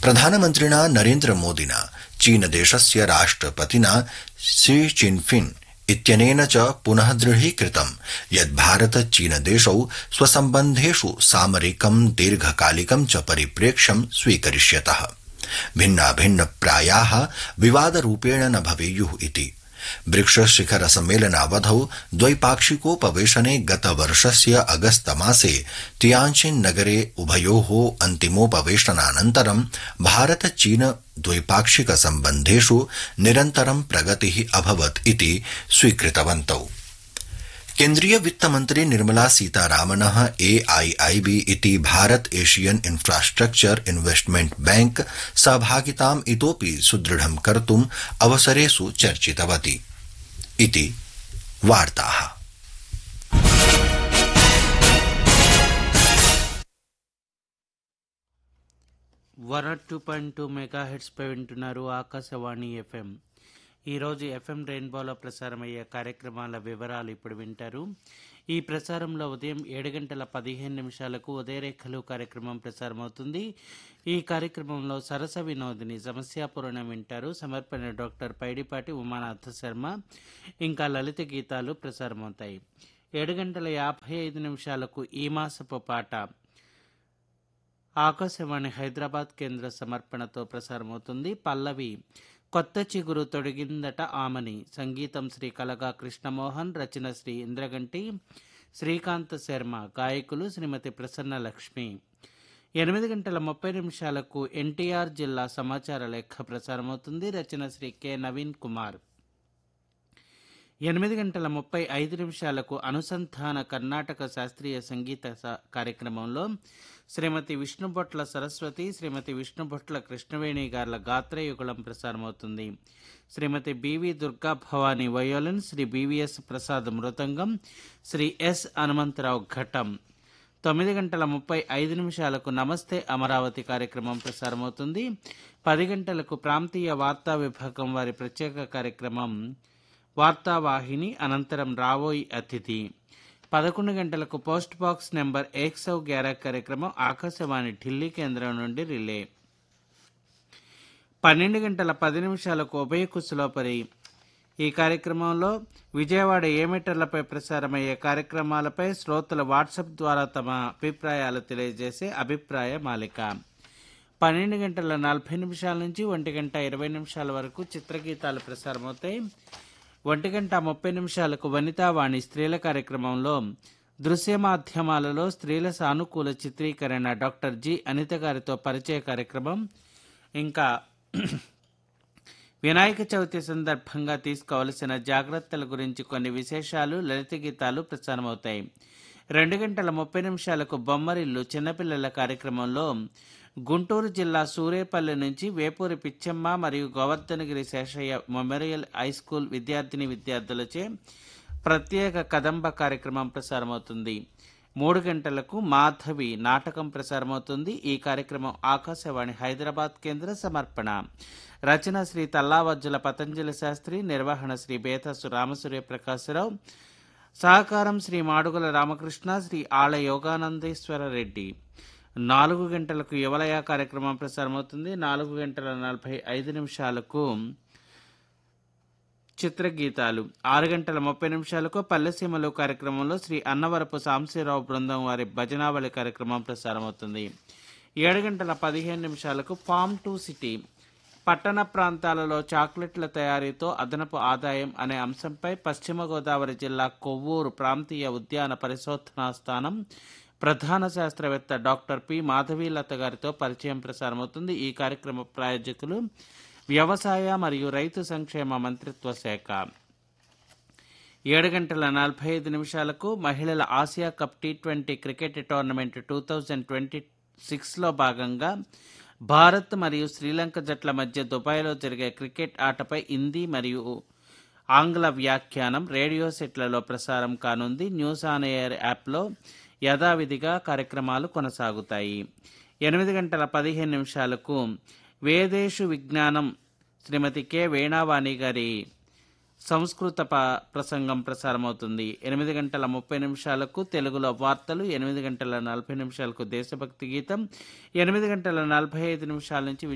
प्रधानमन्त्रिणा नरेन्द्रमोदिना चीनदेशस्य राष्ट्रपतिना शी चिनफिन इत्यनेन च पुनः दृढीकृतं यत् भारत चीनदेशौ स्वसम्बन्धेषु सामरिकं दीर्घकालिकं च परिप्रेक्ष्यं स्वीकरिष्यतः भिन्नाभिन्न प्रायाः विवादरूपेण न भवेयुः इति ब्रिक्स शिखर सम्मेलनावधौ द्वैपाक्षिकोपवेशने गतवर्षस्य अगस्तमासे तियाञ्चिन नगरे उभयोः अन्तिमोपवेशनानन्तरं भारत चीन द्वैपाक्षिक सम्बन्धेषु निरन्तरं प्रगतिः अभवत् इति स्वीकृतवन्तौ केन्द्रीय वित्तमन्त्री निर्मला सीतारामन एआईआईबी इति Bharat Asian infrastructure investment bank सहभागिताम् इतोपि सुदृढं कर्तुम् अवसरेषु चर्चितवती इति वार्ताः one two point two mega హెడ్స్పై వింటున్నారు ఆకాశవాణి ఎఫ్ఎం ఈరోజు ఎఫ్ఎం రెయిన్బోలో ప్రసారమయ్యే కార్యక్రమాల వివరాలు ఇప్పుడు వింటారు ఈ ప్రసారంలో ఉదయం ఏడు గంటల పదిహేను నిమిషాలకు ఉదయరేఖలు కార్యక్రమం ప్రసారమవుతుంది ఈ కార్యక్రమంలో సరస వినోదిని సమస్యాపూర్ణం వింటారు సమర్పణ డాక్టర్ పైడిపాటి ఉమానాథ శర్మ ఇంకా లలిత గీతాలు ప్రసారమవుతాయి ఏడు గంటల యాభై ఐదు నిమిషాలకు ఈ మాసపు పాట ఆకాశవాణి హైదరాబాద్ కేంద్ర సమర్పణతో ప్రసారమవుతుంది పల్లవి కొత్త చిగురు తొడిగిందట ఆమని సంగీతం శ్రీ కలగా కృష్ణమోహన్ రచన శ్రీ ఇంద్రగంటి శ్రీకాంత్ శర్మ గాయకులు శ్రీమతి ప్రసన్న లక్ష్మి ఎనిమిది గంటల ముప్పై నిమిషాలకు ఎన్టీఆర్ జిల్లా సమాచార లేఖ ప్రసారమవుతుంది రచన శ్రీ కె నవీన్ కుమార్ ఎనిమిది గంటల ముప్పై ఐదు నిమిషాలకు అనుసంధాన కర్ణాటక శాస్త్రీయ సంగీత స- కార్యక్రమంలో శ్రీమతి విష్ణుభొట్ల సరస్వతి శ్రీమతి విష్ణుభొట్ల కృష్ణవేణి గార్ల గాత్రయుగళం ప్రసారమవుతుంది Srimati B V Durga Bhavani violin Sri B V S Prasad మృతంగం శ్రీ ఎస్ హనుమంతరావు ఘటం తొమ్మిది గంటల ముప్పై ఐదు నిమిషాలకు నమస్తే అమరావతి కార్యక్రమం ప్రసారమవుతుంది పది గంటలకు ప్రాంతీయ వార్తా విభాగం వారి ప్రత్యేక కార్యక్రమం వార్తావాహిని అనంతరం రావోయి అతిథి పదకొండు గంటలకు పోస్ట్ బాక్స్ నెంబర్ ఏక్ సౌ గ్యారా కార్యక్రమం ఆకాశవాణి ఢిల్లీ కేంద్రం నుండి రిలే పన్నెండు గంటల పది నిమిషాలకు ఉభయ కుశలోపరి ఈ కార్యక్రమంలో విజయవాడ ఏమీటర్లపై ప్రసారమయ్యే కార్యక్రమాలపై శ్రోతలు వాట్సాప్ ద్వారా తమ అభిప్రాయాలు తెలియజేసే అభిప్రాయ మాలిక పన్నెండు గంటల నలభై నిమిషాల నుంచి ఒంటి గంట ఇరవై నిమిషాల వరకు చిత్రగీతాలు ప్రసారమవుతాయి ఒంటి గంట ముప్పై నిమిషాలకు వనితావాణి స్త్రీల కార్యక్రమంలో దృశ్య మాధ్యమాలలో స్త్రీల సానుకూల చిత్రీకరణ డాక్టర్ జి అనిత గారితో పరిచయ కార్యక్రమం ఇంకా వినాయక చవితి సందర్భంగా తీసుకోవలసిన జాగ్రత్తల గురించి కొన్ని విశేషాలు లలిత గీతాలు ప్రసారమవుతాయి రెండు గంటల ముప్పై నిమిషాలకు బొమ్మరిల్లు చిన్నపిల్లల కార్యక్రమంలో గుంటూరు జిల్లా సూరేపల్లి నుంచి వేపూరి పిచ్చమ్మ మరియు Govardhanagiri Seshaiah memorial high school విద్యార్థిని విద్యార్థులచే ప్రత్యేక కదంబ కార్యక్రమం ప్రసారమవుతుంది మూడు గంటలకు మాధవి నాటకం ప్రసారమవుతుంది ఈ కార్యక్రమం ఆకాశవాణి హైదరాబాద్ కేంద్ర సమర్పణ రచన శ్రీ తల్లావజ్జుల పతంజలి శాస్త్రి నిర్వహణ శ్రీ బేతసు రామసూర్య ప్రకాశరావు సహకారం శ్రీ మాడుగుల రామకృష్ణ శ్రీ ఆళ్ళ యోగానందేశ్వర రెడ్డి నాలుగు గంటలకు యువలయ కార్యక్రమం ప్రసారమవుతుంది నాలుగు గంటల నలభై ఐదు నిమిషాలకు చిత్రగీతాలు ఆరు గంటల ముప్పై నిమిషాలకు పల్లెసీమలు కార్యక్రమంలో శ్రీ అన్నవరపు సాంశీరావు బృందం వారి భజనావళి కార్యక్రమం ప్రసారమవుతుంది ఏడు గంటల పదిహేను నిమిషాలకు ఫామ్ టు సిటీ పట్టణ ప్రాంతాలలో చాక్లెట్ల తయారీతో అదనపు ఆదాయం అనే అంశంపై పశ్చిమ గోదావరి జిల్లా కొవ్వూరు ప్రాంతీయ ఉద్యాన పరిశోధనా స్థానం ప్రధాన శాస్త్రవేత్త డాక్టర్ పి మాధవీలత గారితో పరిచయం ప్రసారమవుతుంది ఈ కార్యక్రమ ప్రాయోజకులు వ్యవసాయ మరియు రైతు సంక్షేమ మంత్రిత్వ శాఖ ఏడు గంటల నలభై ఐదు నిమిషాలకు మహిళల Asia cup T twenty cricket tournament two thousand twenty సిక్స్లో భాగంగా భారత్ మరియు శ్రీలంక జట్ల మధ్య దుబాయ్లో జరిగే క్రికెట్ ఆటపై హిందీ మరియు ఆంగ్ల వ్యాఖ్యానం రేడియో సెట్లలో ప్రసారం కానుంది న్యూస్ ఆన్ ఎయిర్ యాప్లో యథావిధిగా కార్యక్రమాలు కొనసాగుతాయి ఎనిమిది గంటల పదిహేను నిమిషాలకు వేదేషు విజ్ఞానం శ్రీమతి కె వేణావాణి గారి సంస్కృత ప ప్రసంగం ప్రసారమవుతుంది ఎనిమిది గంటల ముప్పై నిమిషాలకు తెలుగులో వార్తలు ఎనిమిది గంటల నలభై నిమిషాలకు దేశభక్తి గీతం ఎనిమిది గంటల నలభై ఐదు నిమిషాల నుంచి